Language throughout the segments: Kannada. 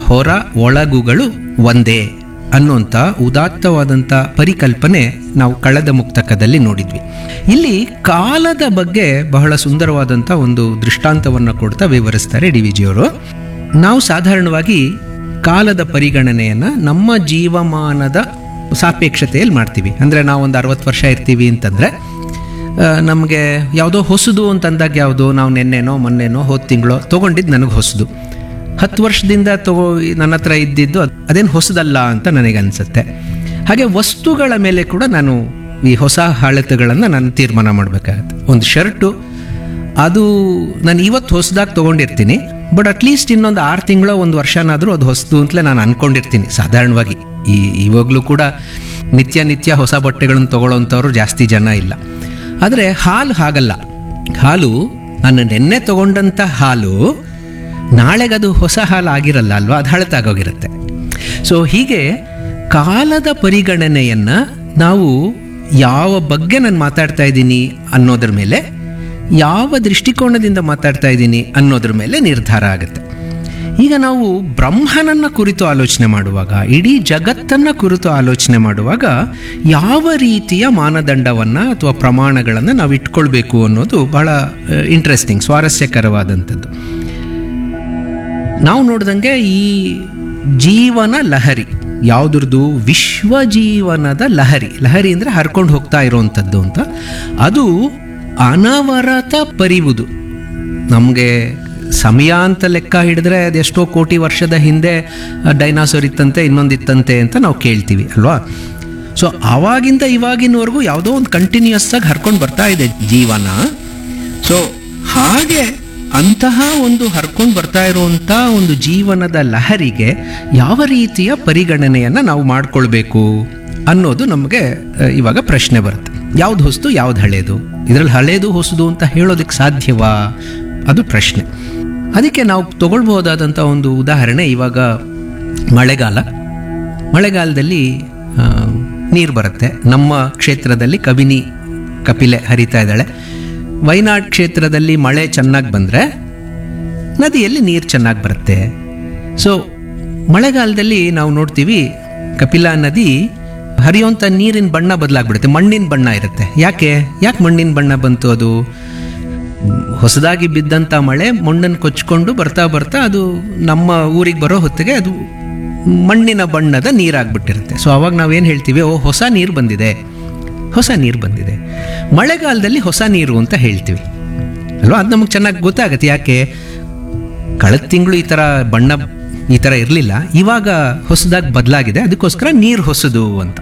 ಹೊರ ಒಳಗುಗಳು ಒಂದೇ ಅನ್ನುವಂಥ ಉದಾತ್ತವಾದಂಥ ಪರಿಕಲ್ಪನೆ ನಾವು ಕಳೆದ ಮುಕ್ತಕದಲ್ಲಿ ನೋಡಿದ್ವಿ ಇಲ್ಲಿ ಕಾಲದ ಬಗ್ಗೆ ಬಹಳ ಸುಂದರವಾದಂಥ ಒಂದು ದೃಷ್ಟಾಂತವನ್ನು ಕೊಡ್ತಾ ವಿವರಿಸ್ತಾರೆ ಡಿ ವಿ ಜಿಯವರು ನಾವು ಸಾಧಾರಣವಾಗಿ ಕಾಲದ ಪರಿಗಣನೆಯನ್ನು ನಮ್ಮ ಜೀವಮಾನದ ಸಾಪೇಕ್ಷತೆಯಲ್ಲಿ ಮಾಡ್ತೀವಿ ಅಂದರೆ ನಾವು ಒಂದು ಅರವತ್ತು ವರ್ಷ ಇರ್ತೀವಿ ಅಂತಂದರೆ ನಮಗೆ ಯಾವುದೋ ಹೊಸದು ಅಂತಂದಾಗ ಯಾವುದು ನಾವು ನಿನ್ನೆನೋ ಮೊನ್ನೆನೋ ಹೋದ ತಿಂಗಳೋ ತೊಗೊಂಡಿದ್ದು ನನಗೆ ಹೊಸದು ಹತ್ತು ವರ್ಷದಿಂದ ತಗೋ ನನ್ನ ಹತ್ರ ಇದ್ದಿದ್ದು ಅದ್- ಅದೇನು ಹೊಸದಲ್ಲ ಅಂತ ನನಗೆ ಅನಿಸುತ್ತೆ ಹಾಗೆ ವಸ್ತುಗಳ ಮೇಲೆ ಕೂಡ ನಾನು ಈ ಹೊಸ ಹಳತುಗಳನ್ನು ನಾನು ತೀರ್ಮಾನ ಮಾಡಬೇಕಾಗತ್ತೆ ಒಂದು ಶರ್ಟು ಅದು ನಾನು ಇವತ್ತು ಹೊಸದಾಗಿ ತೊಗೊಂಡಿರ್ತೀನಿ ಬಟ್ ಅಟ್ಲೀಸ್ಟ್ ಇನ್ನೊಂದು ಆರು ತಿಂಗಳು ಒಂದು ವರ್ಷನಾದರೂ ಅದು ಹೊಸದು ಅಂತಲೇ ನಾನು ಅಂದ್ಕೊಂಡಿರ್ತೀನಿ ಸಾಧಾರಣವಾಗಿ ಈ ಇವಾಗಲೂ ಕೂಡ ನಿತ್ಯ ನಿತ್ಯ ಹೊಸ ಬಟ್ಟೆಗಳನ್ನು ತೊಗೊಳ್ಳೋಂಥವ್ರು ಜಾಸ್ತಿ ಜನ ಇಲ್ಲ ಆದರೆ ಹಾಲು ಹಾಗಲ್ಲ ಹಾಲು ನಾನು ನಿನ್ನೆ ತಗೊಂಡಂಥ ಹಾಲು ನಾಳೆಗದು ಹೊಸ ಹಾಲು ಆಗಿರಲ್ಲ ಅಲ್ವಾ ಅದು ಹಳತಾಗೋಗಿರುತ್ತೆ ಸೊ ಹೀಗೆ ಕಾಲದ ಪರಿಗಣನೆಯನ್ನು ನಾವು ಯಾವ ಬಗ್ಗೆ ನಾನು ಮಾತಾಡ್ತಾ ಇದ್ದೀನಿ ಅನ್ನೋದ್ರ ಮೇಲೆ ಯಾವ ದೃಷ್ಟಿಕೋನದಿಂದ ಮಾತಾಡ್ತಾ ಇದ್ದೀನಿ ಅನ್ನೋದ್ರ ಮೇಲೆ ನಿರ್ಧಾರ ಆಗುತ್ತೆ ಈಗ ನಾವು ಬ್ರಹ್ಮನನ್ನ ಕುರಿತು ಆಲೋಚನೆ ಮಾಡುವಾಗ ಇಡೀ ಜಗತ್ತನ್ನ ಕುರಿತು ಆಲೋಚನೆ ಮಾಡುವಾಗ ಯಾವ ರೀತಿಯ ಮಾನದಂಡವನ್ನು ಅಥವಾ ಪ್ರಮಾಣಗಳನ್ನು ನಾವು ಇಟ್ಕೊಳ್ಬೇಕು ಅನ್ನೋದು ಬಹಳ ಇಂಟ್ರೆಸ್ಟಿಂಗ್ ಸ್ವಾರಸ್ಯಕರವಾದಂಥದ್ದು ನಾವು ನೋಡ್ದಂಗೆ ಈ ಜೀವನ ಲಹರಿ ಯಾವುದ್ರದ್ದು ವಿಶ್ವ ಜೀವನದ ಲಹರಿ ಲಹರಿ ಅಂದರೆ ಹರ್ಕೊಂಡು ಹೋಗ್ತಾ ಇರೋವಂಥದ್ದು ಅಂತ ಅದು ಅನವರತ ಪರಿವುದು ನಮಗೆ ಸಮಯ ಅಂತ ಲೆಕ್ಕ ಹಿಡಿದ್ರೆ ಅದೆಷ್ಟೋ ಕೋಟಿ ವರ್ಷದ ಹಿಂದೆ ಡೈನಾಸೋರ್ ಇತ್ತಂತೆ ಇನ್ನೊಂದಿತ್ತಂತೆ ಅಂತ ನಾವು ಕೇಳ್ತೀವಿ ಅಲ್ವಾ ಸೊ ಆವಾಗಿಂದ ಇವಾಗಿನವರೆಗೂ ಯಾವುದೋ ಒಂದು ಕಂಟಿನ್ಯೂಸ್ ಆಗಿ ಹರ್ಕೊಂಡು ಬರ್ತಾ ಇದೆ ಜೀವನ ಸೊ ಹಾಗೆ ಅಂತಹ ಒಂದು ಹರ್ಕೊಂಡು ಬರ್ತಾ ಇರುವಂಥ ಒಂದು ಜೀವನದ ಲಹರಿಗೆ ಯಾವ ರೀತಿಯ ಪರಿಗಣನೆಯನ್ನು ನಾವು ಮಾಡ್ಕೊಳ್ಬೇಕು ಅನ್ನೋದು ನಮಗೆ ಅಹ್, ಇವಾಗ ಪ್ರಶ್ನೆ ಬರುತ್ತೆ ಯಾವ್ದು ಹೊಸದು ಯಾವ್ದು ಹಳೇದು ಇದರಲ್ಲಿ ಹಳೇದು ಹೊಸದು ಅಂತ ಹೇಳೋದಕ್ಕೆ ಸಾಧ್ಯವಾ ಅದು ಪ್ರಶ್ನೆ ಅದಕ್ಕೆ ನಾವು ತಗೊಳ್ಬಹುದಾದಂಥ ಒಂದು ಉದಾಹರಣೆ ಇವಾಗ ಮಳೆಗಾಲ ಮಳೆಗಾಲದಲ್ಲಿ ನೀರು ಬರುತ್ತೆ ನಮ್ಮ ಕ್ಷೇತ್ರದಲ್ಲಿ ಕಬಿನಿ ಕಪಿಲೆ ಹರಿತಾ ಇದ್ದಾಳೆ ವಯನಾಡ್ ಕ್ಷೇತ್ರದಲ್ಲಿ ಮಳೆ ಚೆನ್ನಾಗಿ ಬಂದರೆ ನದಿಯಲ್ಲಿ ನೀರು ಚೆನ್ನಾಗಿ ಬರುತ್ತೆ ಸೊ ಮಳೆಗಾಲದಲ್ಲಿ ನಾವು ನೋಡ್ತೀವಿ ಕಪಿಲಾ ನದಿ ಹರಿಯುವಂಥ ನೀರಿನ ಬಣ್ಣ ಬದಲಾಗ್ಬಿಡುತ್ತೆ ಮಣ್ಣಿನ ಬಣ್ಣ ಇರುತ್ತೆ ಯಾಕೆ ಯಾಕೆ ಮಣ್ಣಿನ ಬಣ್ಣ ಬಂತು ಅದು ಹೊಸದಾಗಿ ಬಿದ್ದಂಥ ಮಳೆ ಮಣ್ಣನ್ನು ಕೊಚ್ಕೊಂಡು ಬರ್ತಾ ಬರ್ತಾ ಅದು ನಮ್ಮ ಊರಿಗೆ ಬರೋ ಹೊತ್ತಿಗೆ ಅದು ಮಣ್ಣಿನ ಬಣ್ಣದ ನೀರಾಗ್ಬಿಟ್ಟಿರುತ್ತೆ ಸೊ ಅವಾಗ ನಾವೇನು ಹೇಳ್ತೀವಿ ಓ ಹೊಸ ನೀರು ಬಂದಿದೆ ಹೊಸ ನೀರು ಬಂದಿದೆ ಮಳೆಗಾಲದಲ್ಲಿ ಹೊಸ ನೀರು ಅಂತ ಹೇಳ್ತೀವಿ ಅಲ್ವಾ ಅದು ನಮಗೆ ಚೆನ್ನಾಗಿ ಗೊತ್ತಾಗುತ್ತೆ ಯಾಕೆ ಕಳೆದ ತಿಂಗಳು ಈ ಥರ ಬಣ್ಣ ಈ ಥರ ಇರಲಿಲ್ಲ ಇವಾಗ ಹೊಸದಾಗಿ ಬದಲಾಗಿದೆ ಅದಕ್ಕೋಸ್ಕರ ನೀರು ಹೊಸದು ಅಂತ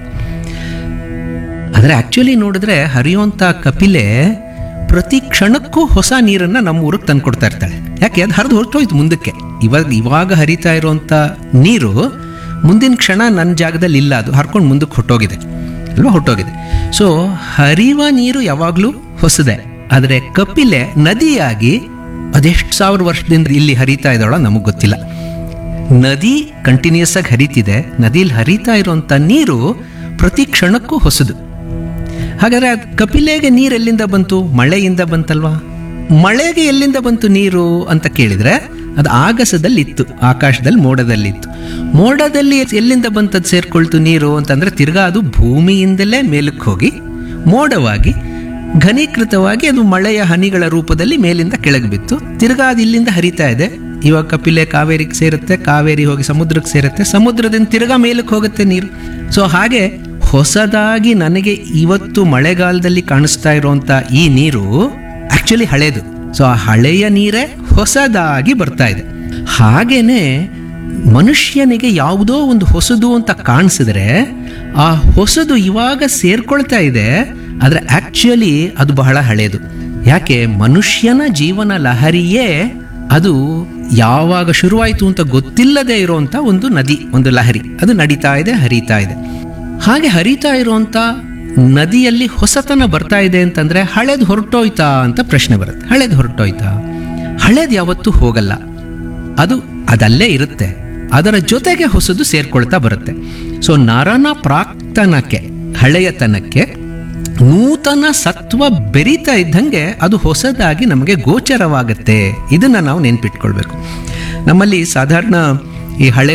ಆದರೆ ಆ್ಯಕ್ಚುಲಿ ನೋಡಿದ್ರೆ ಹರಿಯುವಂಥ ಕಪಿಲೆ ಪ್ರತಿ ಕ್ಷಣಕ್ಕೂ ಹೊಸ ನೀರನ್ನು ನಮ್ಮ ಊರಿಗೆ ತಂದ್ಕೊಡ್ತಾ ಇರ್ತಾಳೆ ಯಾಕೆ ಅದು ಹರಿದು ಹೊರಟೋಯ್ತು ಮುಂದಕ್ಕೆ ಇವಾಗ ಇವಾಗ ಹರಿತಾ ಇರುವಂಥ ನೀರು ಮುಂದಿನ ಕ್ಷಣ ನನ್ನ ಜಾಗದಲ್ಲಿ ಇಲ್ಲ ಅದು ಹರ್ಕೊಂಡು ಮುಂದಕ್ಕೆ ಹೊಟ್ಟೋಗಿದೆ ಅಲ್ವಾ ಹೊಟ್ಟೋಗಿದೆ ಸೊ ಹರಿಯುವ ನೀರು ಯಾವಾಗಲೂ ಹೊಸದೇ ಆದರೆ ಕಪಿಲೆ ನದಿಯಾಗಿ ಅದೆಷ್ಟು ಸಾವಿರ ವರ್ಷದಿಂದ ಇಲ್ಲಿ ಹರಿತಾ ಇದ್ದಾಳೋ ನಮಗೆ ಗೊತ್ತಿಲ್ಲ ನದಿ ಕಂಟಿನ್ಯೂಸ್ ಆಗಿ ಹರಿತಿದೆ ನದಿಲಿ ಹರಿತಾ ಇರುವಂಥ ನೀರು ಪ್ರತಿ ಕ್ಷಣಕ್ಕೂ ಹೊಸದು ಹಾಗಾದ್ರೆ ಅದ್ ಕಪಿಲೆಗೆ ನೀರು ಎಲ್ಲಿಂದ ಬಂತು ಮಳೆಯಿಂದ ಬಂತಲ್ವಾ ಮಳೆಗೆ ಎಲ್ಲಿಂದ ಬಂತು ನೀರು ಅಂತ ಕೇಳಿದ್ರೆ ಅದು ಆಗಸದಲ್ಲಿ ಇತ್ತು ಆಕಾಶದಲ್ಲಿ ಮೋಡದಲ್ಲಿ ಇತ್ತು ಮೋಡದಲ್ಲಿ ಎಲ್ಲಿಂದ ಬಂತದ್ದು ಸೇರ್ಕೊಳ್ತು ನೀರು ಅಂತಂದ್ರೆ ತಿರ್ಗಾ ಅದು ಭೂಮಿಯಿಂದಲೇ ಮೇಲಕ್ಕೆ ಹೋಗಿ ಮೋಡವಾಗಿ ಘನೀಕೃತವಾಗಿ ಅದು ಮಳೆಯ ಹನಿಗಳ ರೂಪದಲ್ಲಿ ಮೇಲಿಂದ ಕೆಳಗೆ ಬಿತ್ತು ತಿರ್ಗಾ ಅದು ಇಲ್ಲಿಂದ ಹರಿತಾ ಇದೆ ಇವಾಗ ಕಪಿಲೆ ಕಾವೇರಿಗೆ ಸೇರುತ್ತೆ ಕಾವೇರಿ ಹೋಗಿ ಸಮುದ್ರಕ್ಕೆ ಸೇರುತ್ತೆ ಸಮುದ್ರದಿಂದ ತಿರ್ಗಾ ಮೇಲಕ್ಕೆ ಹೋಗುತ್ತೆ ನೀರು ಸೊ ಹಾಗೆ ಹೊಸದಾಗಿ ನನಗೆ ಇವತ್ತು ಮಳೆಗಾಲದಲ್ಲಿ ಕಾಣಿಸ್ತಾ ಇರುವಂತ ಈ ನೀರು ಆಕ್ಚುಲಿ ಹಳೇದು ಸೊ ಆ ಹಳೆಯ ನೀರೇ ಹೊಸದಾಗಿ ಬರ್ತಾ ಇದೆ ಹಾಗೇನೆ ಮನುಷ್ಯನಿಗೆ ಯಾವುದೋ ಒಂದು ಹೊಸದು ಅಂತ ಕಾಣಿಸಿದ್ರೆ ಆ ಹೊಸದು ಇವಾಗ ಸೇರ್ಕೊಳ್ತಾ ಇದೆ ಆದರೆ ಆಕ್ಚುಲಿ ಅದು ಬಹಳ ಹಳೇದು ಯಾಕೆ ಮನುಷ್ಯನ ಜೀವನ ಲಹರಿಯೇ ಅದು ಯಾವಾಗ ಶುರುವಾಯಿತು ಅಂತ ಗೊತ್ತಿಲ್ಲದೆ ಇರುವಂತ ಒಂದು ನದಿ ಒಂದು ಲಹರಿ ಅದು ನಡೀತಾ ಇದೆ ಹರಿತಾ ಇದೆ ಹಾಗೆ ಹರಿತಾ ಇರುವಂತ ನದಿಯಲ್ಲಿ ಹೊಸತನ ಬರ್ತಾ ಇದೆ ಅಂತಂದ್ರೆ ಹಳೇದು ಹೊರಟೋಯ್ತಾ ಅಂತ ಪ್ರಶ್ನೆ ಬರುತ್ತೆ ಹಳೇದು ಹೊರಟೋಯ್ತಾ ಹಳೇದು ಯಾವತ್ತೂ ಹೋಗಲ್ಲ ಅದು ಅದಲ್ಲೇ ಇರುತ್ತೆ ಅದರ ಜೊತೆಗೆ ಹೊಸದು ಸೇರ್ಕೊಳ್ತಾ ಬರುತ್ತೆ ಸೊ ನರನ ಪ್ರಾಕ್ತನಕ್ಕೆ ಹಳೆಯತನಕ್ಕೆ ನೂತನ ಸತ್ವ ಬೆರೀತಾ ಇದ್ದಂಗೆ ಅದು ಹೊಸದಾಗಿ ನಮಗೆ ಗೋಚರವಾಗುತ್ತೆ ಇದನ್ನ ನಾವು ನೆನ್ಪಿಟ್ಕೊಳ್ಬೇಕು ನಮ್ಮಲ್ಲಿ ಸಾಧಾರಣ ಈ ಹಳೆ